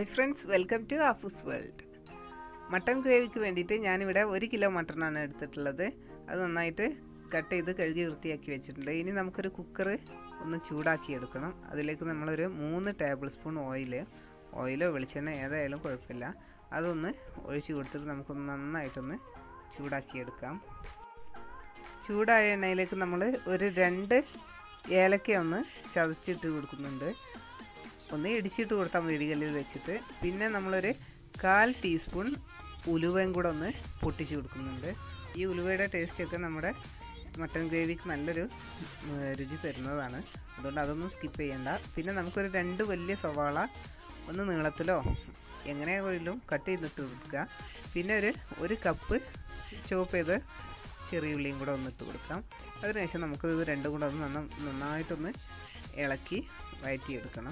hi friends welcome to ആഫൂസ് world mutton ഗ്രേവിക്ക് വേണ്ടിയിട്ട് ഞാനിവിടെ ഒരു കിലോ മട്ടനാണ് എടുത്തിട്ടുള്ളത് അത് നന്നായിട്ട് കട്ട് ചെയ്ത് കഴുകി വൃത്തിയാക്കി വെച്ചിട്ടുണ്ട് ഇനി നമുക്കൊരു കുക്കർ ഒന്ന് ചൂടാക്കി എടുക്കണം അതിലേക്ക് നമ്മളൊരു മൂന്ന് ടേബിൾ സ്പൂൺ ഓയിൽ ഓയിലോ വെളിച്ചെണ്ണ ഏതായാലും കുഴപ്പമില്ല അതൊന്ന് ഒഴിച്ച് കൊടുത്തിട്ട് നമുക്കൊന്ന് നന്നായിട്ടൊന്ന് ചൂടാക്കിയെടുക്കാം ചൂടായ എണ്ണയിലേക്ക് നമ്മൾ ഒരു രണ്ട് ഏലക്ക ഒന്ന് ചതച്ചിട്ട് കൊടുക്കുന്നുണ്ട് ഒന്ന് ഇടിച്ചിട്ട് കൊടുത്താൽ മതി ഇടികല്ലിൽ വെച്ചിട്ട് പിന്നെ നമ്മളൊരു കാൽ ടീസ്പൂൺ ഉലുവയും കൂടെ ഒന്ന് പൊട്ടിച്ച് കൊടുക്കുന്നുണ്ട് ഈ ഉലുവയുടെ ടേസ്റ്റൊക്കെ നമ്മുടെ മട്ടൻ ഗ്രേവിക്ക് നല്ലൊരു രുചി തരുന്നതാണ് അതുകൊണ്ട് അതൊന്നും സ്കിപ്പ് ചെയ്യണ്ട പിന്നെ നമുക്കൊരു രണ്ട് വലിയ സവാള ഒന്ന് നീളത്തിലോ എങ്ങനെയാണെങ്കിലും കട്ട് ചെയ്തിട്ട് കൊടുക്കുക പിന്നെ ഒരു ഒരു കപ്പ് ചോപ്പ് ചെയ്ത് ചെറിയ ഉള്ളിയും കൂടെ ഒന്ന് ഇട്ട് കൊടുക്കാം അതിനുശേഷം നമുക്ക് ഇത് രണ്ടും കൂടെ ഒന്ന് നന്ന നന്നായിട്ടൊന്ന് ഇളക്കി വയറ്റിയെടുക്കണം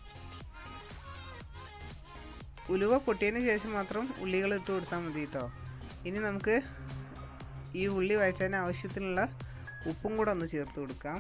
ഉലുവ പൊട്ടിയതിന് ശേഷം മാത്രം ഉള്ളികൾ ഇട്ട് കൊടുത്താൽ മതി കേട്ടോ ഇനി നമുക്ക് ഈ ഉള്ളി വഴറ്റാൻ ആവശ്യത്തിനുള്ള ഉപ്പും കൂടെ ഒന്ന് ചേർത്ത് കൊടുക്കാം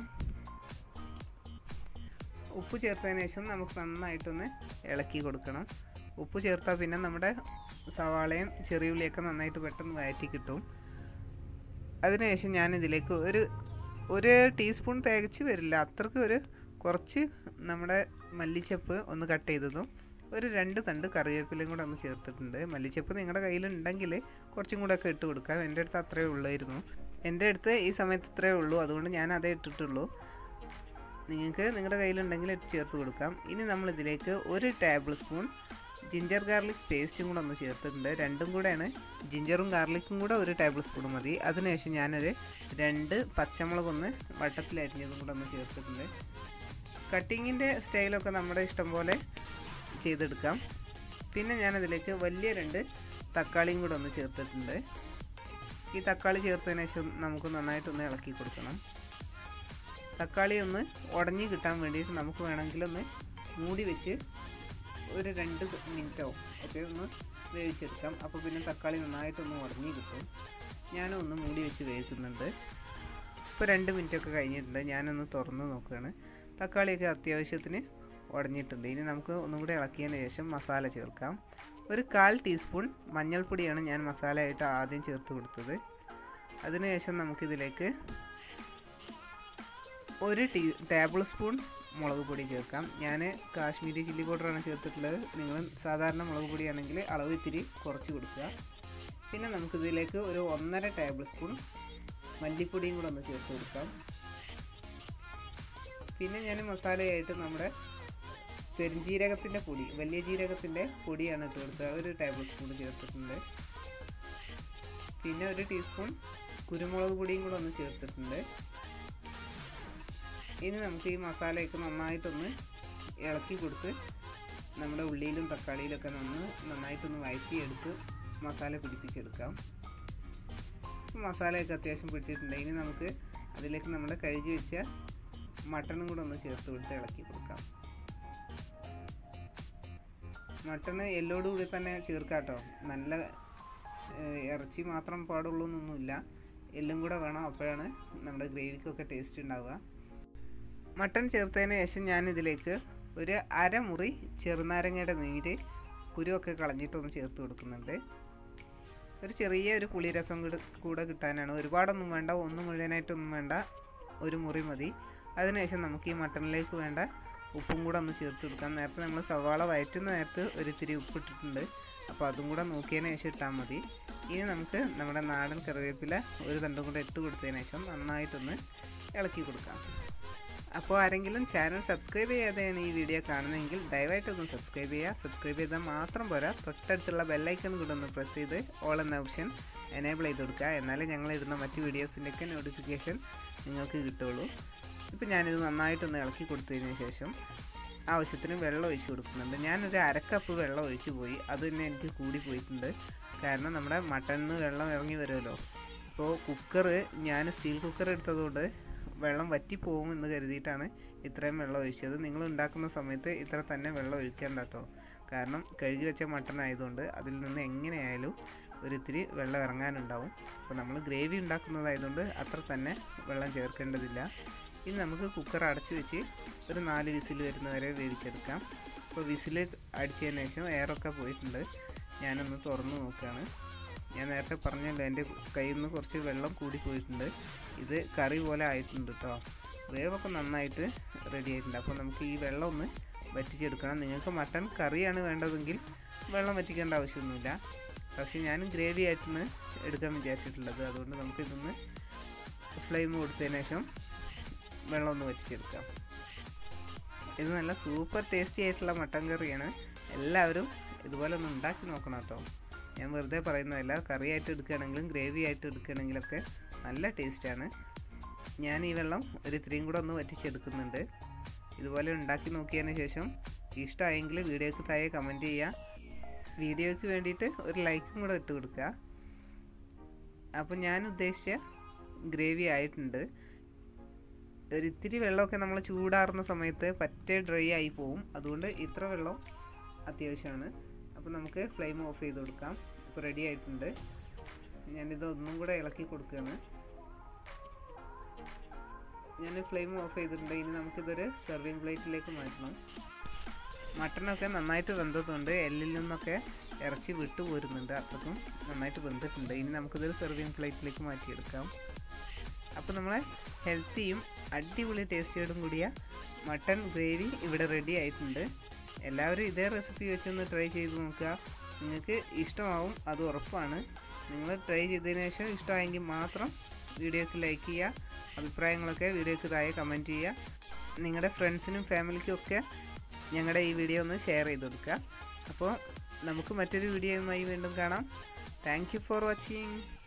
ഉപ്പ് ചേർത്തതിന് ശേഷം നമുക്ക് നന്നായിട്ടൊന്ന് ഇളക്കി കൊടുക്കണം ഉപ്പ് ചേർത്താൽ പിന്നെ നമ്മുടെ സവാളയും ചെറിയ ഉള്ളിയൊക്കെ നന്നായിട്ട് പെട്ടെന്ന് വയറ്റി കിട്ടും അതിനുശേഷം ഞാൻ ഇതിലേക്ക് ഒരു ഒരു ടീസ്പൂൺ തികച്ച് വരില്ല അത്രയ്ക്ക് ഒരു കുറച്ച് നമ്മുടെ മല്ലിച്ചപ്പ് ഒന്ന് കട്ട് ചെയ്തതും ഒരു രണ്ട് തണ്ട് കറിവേപ്പിലയും കൂടെ ഒന്ന് ചേർത്തിട്ടുണ്ട് മല്ലിച്ചപ്പ് നിങ്ങളുടെ കയ്യിലുണ്ടെങ്കിൽ കുറച്ചും കൂടെ ഒക്കെ ഇട്ട് കൊടുക്കാം എൻ്റെ അടുത്ത് അത്രയേ ഉള്ളായിരുന്നു എൻ്റെ അടുത്ത് ഈ സമയത്ത് ഇത്രയേ ഉള്ളൂ അതുകൊണ്ട് ഞാൻ അതേ ഇട്ടിട്ടുള്ളൂ നിങ്ങൾക്ക് നിങ്ങളുടെ കയ്യിലുണ്ടെങ്കിൽ ചേർത്ത് കൊടുക്കാം ഇനി നമ്മൾ ഇതിലേക്ക് ഒരു ടേബിൾ സ്പൂൺ ജിഞ്ചർ ഗാർലിക് പേസ്റ്റും കൂടെ ഒന്ന് ചേർത്തിട്ടുണ്ട് രണ്ടും കൂടെയാണ് ജിഞ്ചറും ഗാർലിക്കും കൂടെ ഒരു ടേബിൾ സ്പൂൺ മതി അതിനുശേഷം ഞാനൊരു രണ്ട് പച്ചമുളക് ഒന്ന് വട്ടത്തിൽ അരിഞ്ഞതും കൂടെ ഒന്ന് ചേർത്തിട്ടുണ്ട് കട്ടിങ്ങിൻ്റെ സ്റ്റൈലൊക്കെ നമ്മുടെ ഇഷ്ടം പോലെ ചെയ്തെടുക്കാം പിന്നെ ഞാനതിലേക്ക് വലിയ രണ്ട് തക്കാളിയും കൂടെ ഒന്ന് ചേർത്തിട്ടുണ്ട് ഈ തക്കാളി ചേർത്തതിന് ശേഷം നമുക്ക് നന്നായിട്ടൊന്ന് ഇളക്കി കൊടുക്കണം തക്കാളി ഒന്ന് ഉടഞ്ഞു കിട്ടാൻ വേണ്ടിയിട്ട് നമുക്ക് വേണമെങ്കിലൊന്ന് മൂടി വെച്ച് ഒരു രണ്ട് മിനിറ്റോ ഒക്കെ ഒന്ന് വേവിച്ചെടുക്കാം അപ്പോൾ പിന്നെ തക്കാളി നന്നായിട്ടൊന്ന് ഉടഞ്ഞു കിട്ടും ഞാനും ഒന്ന് മൂടി വെച്ച് വേവിക്കുന്നുണ്ട് ഇപ്പോൾ രണ്ട് മിനിറ്റൊക്കെ കഴിഞ്ഞിട്ടുണ്ട് ഞാനൊന്ന് തുറന്ന് നോക്കുകയാണ് തക്കാളിയൊക്കെ അത്യാവശ്യത്തിന് ഉടഞ്ഞിട്ടുണ്ട് ഇനി നമുക്ക് ഒന്നും കൂടി ഇളക്കിയതിന് ശേഷം മസാല ചേർക്കാം ഒരു കാൽ ടീസ്പൂൺ മഞ്ഞൾപ്പൊടിയാണ് ഞാൻ മസാലയായിട്ട് ആദ്യം ചേർത്ത് കൊടുത്തത് അതിനുശേഷം നമുക്കിതിലേക്ക് ഒരു ടീ ടേബിൾ സ്പൂൺ മുളക് പൊടി ചേർക്കാം ഞാൻ കാശ്മീരി ചില്ലി പൗഡറാണ് ചേർത്തിട്ടുള്ളത് നിങ്ങൾ സാധാരണ മുളക് പൊടിയാണെങ്കിൽ അളവ് ഇത്തിരി കുറച്ച് കൊടുക്കുക പിന്നെ നമുക്കിതിലേക്ക് ഒരു ഒന്നര ടേബിൾ സ്പൂൺ മല്ലിപ്പൊടിയും കൂടെ ഒന്ന് ചേർത്ത് കൊടുക്കാം പിന്നെ ഞാൻ മസാലയായിട്ട് നമ്മുടെ പെരുംജീരകത്തിൻ്റെ പൊടി വലിയ ജീരകത്തിൻ്റെ പൊടിയാണ് ഇട്ട് കൊടുത്തത് ഒരു ടേബിൾ സ്പൂൺ ചേർത്തിട്ടുണ്ട് പിന്നെ ഒരു ടീസ്പൂൺ കുരുമുളക് പൊടിയും കൂടെ ഒന്ന് ചേർത്തിട്ടുണ്ട് ഇനി നമുക്ക് ഈ മസാലയൊക്കെ നന്നായിട്ടൊന്ന് ഇളക്കി കൊടുത്ത് നമ്മുടെ ഉള്ളിയിലും തക്കാളിയിലൊക്കെ നന്ന് നന്നായിട്ടൊന്ന് വഴറ്റിയെടുത്ത് മസാല പിടിപ്പിച്ചെടുക്കാം മസാലയൊക്കെ അത്യാവശ്യം പിടിച്ചിട്ടുണ്ട് ഇനി നമുക്ക് അതിലേക്ക് നമ്മുടെ കഴുകി വെച്ച മട്ടണും കൂടെ ഒന്ന് ചേർത്ത് കൊടുത്ത് ഇളക്കി കൊടുക്കാം മട്ടണ് എല്ലോട് കൂടി തന്നെ ചേർക്കാട്ടോ നല്ല ഇറച്ചി മാത്രം പാടുള്ളൂ എന്നൊന്നുമില്ല എല്ലും കൂടെ വേണം അപ്പോഴാണ് നമ്മുടെ ഗ്രേവിക്കൊക്കെ ടേസ്റ്റ് ഉണ്ടാവുക മട്ടൺ ചേർത്തതിന് ശേഷം ഞാൻ ഇതിലേക്ക് ഒരു അരമുറി ചെറുനാരങ്ങയുടെ നീര് കുരുവൊക്കെ കളഞ്ഞിട്ടൊന്ന് ചേർത്ത് കൊടുക്കുന്നുണ്ട് ഒരു ചെറിയ ഒരു പുളിരസം കൂടെ കൂടെ കിട്ടാനാണ് ഒരുപാടൊന്നും വേണ്ട ഒന്നും മുഴുവനായിട്ടൊന്നും വേണ്ട ഒരു മുറി മതി അതിനുശേഷം നമുക്ക് ഈ മട്ടണിലേക്ക് വേണ്ട ഉപ്പും കൂടെ ഒന്ന് ചേർത്ത് കൊടുക്കാം നേരത്തെ നമ്മൾ സവാള വയറ്റുന്ന നേരത്ത് ഒരിത്തിരി ഉപ്പ് ഇട്ടിട്ടുണ്ട് അപ്പോൾ അതും കൂടെ നോക്കിയതിന് ശേഷം ഇട്ടാൽ മതി ഇനി നമുക്ക് നമ്മുടെ നാടൻ കറിവേപ്പില ഒരു തണ്ടും കൂടെ ഇട്ട് കൊടുത്തതിന് ശേഷം നന്നായിട്ടൊന്ന് ഇളക്കി കൊടുക്കാം അപ്പോൾ ആരെങ്കിലും ചാനൽ സബ്സ്ക്രൈബ് ചെയ്യാതെയാണ് ഈ വീഡിയോ കാണുന്നതെങ്കിൽ ദയവായിട്ടൊന്ന് സബ്സ്ക്രൈബ് ചെയ്യുക സബ്സ്ക്രൈബ് ചെയ്താൽ മാത്രം പോരാ തൊട്ടടുത്തുള്ള ബെല്ലൈക്കൺ കൂടെ ഒന്ന് പ്രസ് ചെയ്ത് ഓൾ എന്ന ഓപ്ഷൻ എനേബിൾ ചെയ്ത് കൊടുക്കുക എന്നാലേ ഞങ്ങൾ ഇടുന്ന മറ്റ് വീഡിയോസിൻ്റെയൊക്കെ നോട്ടിഫിക്കേഷൻ നിങ്ങൾക്ക് കിട്ടുള്ളൂ ഇപ്പോൾ ഞാനിത് നന്നായിട്ടൊന്ന് ഇളക്കി കൊടുത്തതിന് ശേഷം ആവശ്യത്തിന് വെള്ളം ഒഴിച്ച് കൊടുക്കുന്നുണ്ട് ഞാനൊരു അരക്കപ്പ് വെള്ളം ഒഴിച്ച് പോയി അത് തന്നെ എനിക്ക് കൂടി പോയിട്ടുണ്ട് കാരണം നമ്മുടെ മട്ടണിന് വെള്ളം ഇറങ്ങി വരുമല്ലോ അപ്പോൾ കുക്കർ ഞാൻ സ്റ്റീൽ കുക്കർ എടുത്തതുകൊണ്ട് വെള്ളം വറ്റിപ്പോകും എന്ന് കരുതിയിട്ടാണ് ഇത്രയും വെള്ളം ഒഴിച്ചത് നിങ്ങൾ ഉണ്ടാക്കുന്ന സമയത്ത് ഇത്ര തന്നെ വെള്ളം ഒഴിക്കേണ്ട കേട്ടോ കാരണം കഴുകി വെച്ച മട്ടൺ ആയതുകൊണ്ട് അതിൽ നിന്ന് എങ്ങനെയായാലും ഒരിത്തിരി വെള്ളം ഇറങ്ങാനുണ്ടാവും അപ്പോൾ നമ്മൾ ഗ്രേവി ഉണ്ടാക്കുന്നതായതുകൊണ്ട് അത്ര തന്നെ വെള്ളം ചേർക്കേണ്ടതില്ല ഇനി നമുക്ക് കുക്കർ അടച്ചു വെച്ച് ഒരു നാല് വിസിൽ വരുന്നവരെ വേവിച്ചെടുക്കാം ഇപ്പോൾ വിസിൽ അടിച്ചതിന് ശേഷം എയറൊക്കെ പോയിട്ടുണ്ട് ഞാനൊന്ന് തുറന്ന് നോക്കുകയാണ് ഞാൻ നേരത്തെ പറഞ്ഞല്ലോ എൻ്റെ കയ്യിൽ നിന്ന് കുറച്ച് വെള്ളം കൂടി പോയിട്ടുണ്ട് ഇത് കറി പോലെ ആയിട്ടുണ്ട് കേട്ടോ വേവൊക്കെ നന്നായിട്ട് റെഡി ആയിട്ടുണ്ട് അപ്പോൾ നമുക്ക് ഈ വെള്ളം ഒന്ന് വറ്റിച്ചെടുക്കണം നിങ്ങൾക്ക് മട്ടൺ കറിയാണ് വേണ്ടതെങ്കിൽ വെള്ളം വറ്റിക്കേണ്ട ആവശ്യമൊന്നുമില്ല പക്ഷേ ഞാൻ ഗ്രേവി ആയിട്ടാണ് എടുക്കാൻ വിചാരിച്ചിട്ടുള്ളത് അതുകൊണ്ട് നമുക്കിതൊന്ന് ഫ്ലെയിം കൊടുത്തതിന് ശേഷം വെള്ളം ഒന്ന് വറ്റിച്ചെടുക്കാം ഇത് നല്ല സൂപ്പർ ടേസ്റ്റി ആയിട്ടുള്ള മട്ടൻ കറിയാണ് എല്ലാവരും ഇതുപോലെ ഒന്ന് ഉണ്ടാക്കി നോക്കണം കേട്ടോ ഞാൻ വെറുതെ പറയുന്നതല്ല കറി ആയിട്ട് എടുക്കുകയാണെങ്കിലും ഗ്രേവി ആയിട്ട് എടുക്കുകയാണെങ്കിലൊക്കെ നല്ല ടേസ്റ്റാണ് ഞാൻ ഈ വെള്ളം ഒരു ഇത്രയും കൂടെ ഒന്ന് വറ്റിച്ചെടുക്കുന്നുണ്ട് ഇതുപോലെ ഉണ്ടാക്കി നോക്കിയതിന് ശേഷം ഇഷ്ടമായെങ്കിൽ വീഡിയോക്ക് താഴെ കമൻറ്റ് ചെയ്യുക വീഡിയോയ്ക്ക് വേണ്ടിയിട്ട് ഒരു ലൈക്കും കൂടെ ഇട്ട് കൊടുക്കുക അപ്പോൾ ഞാൻ ഉദ്ദേശിച്ച ഗ്രേവി ആയിട്ടുണ്ട് ഒരു ഇത്തിരി വെള്ളമൊക്കെ നമ്മൾ ചൂടാറുന്ന സമയത്ത് പറ്റേ ഡ്രൈ ആയി പോവും അതുകൊണ്ട് ഇത്ര വെള്ളം അത്യാവശ്യമാണ് അപ്പോൾ നമുക്ക് ഫ്ലെയിം ഓഫ് ചെയ്ത് കൊടുക്കാം ഇപ്പോൾ റെഡി ആയിട്ടുണ്ട് ഞാനിത് ഒന്നും കൂടെ ഇളക്കി കൊടുക്കുകയാണ് ഞാൻ ഫ്ലെയിം ഓഫ് ചെയ്തിട്ടുണ്ട് ഇനി നമുക്കിതൊരു സെർവിങ് പ്ലേറ്റിലേക്ക് മാറ്റണം മട്ടനൊക്കെ നന്നായിട്ട് വെന്തതുകൊണ്ട് എല്ലിൽ നിന്നൊക്കെ ഇറച്ചി വിട്ടു പോരുന്നുണ്ട് അത്രക്കും നന്നായിട്ട് വെന്തിട്ടുണ്ട് ഇനി നമുക്കിതൊരു സെർവിങ് പ്ലേറ്റിലേക്ക് മാറ്റിയെടുക്കാം അപ്പോൾ നമ്മളെ ഹെൽത്തിയും അടിപൊളി ടേസ്റ്റിയോടും കൂടിയ മട്ടൺ ഗ്രേവി ഇവിടെ റെഡി ആയിട്ടുണ്ട് എല്ലാവരും ഇതേ റെസിപ്പി വെച്ചൊന്ന് ട്രൈ ചെയ്ത് നോക്കുക നിങ്ങൾക്ക് ഇഷ്ടമാവും അത് ഉറപ്പാണ് നിങ്ങൾ ട്രൈ ചെയ്തതിന് ശേഷം ഇഷ്ടമായെങ്കിൽ മാത്രം വീഡിയോക്ക് ലൈക്ക് ചെയ്യുക അഭിപ്രായങ്ങളൊക്കെ വീഡിയോക്ക് താഴെ കമൻറ്റ് ചെയ്യുക നിങ്ങളുടെ ഫ്രണ്ട്സിനും ഫാമിലിക്കും ഒക്കെ ഞങ്ങളുടെ ഈ വീഡിയോ ഒന്ന് ഷെയർ ചെയ്ത് കൊടുക്കുക അപ്പോൾ നമുക്ക് മറ്റൊരു വീഡിയോയുമായി വീണ്ടും കാണാം താങ്ക് യു ഫോർ വാച്ചിങ്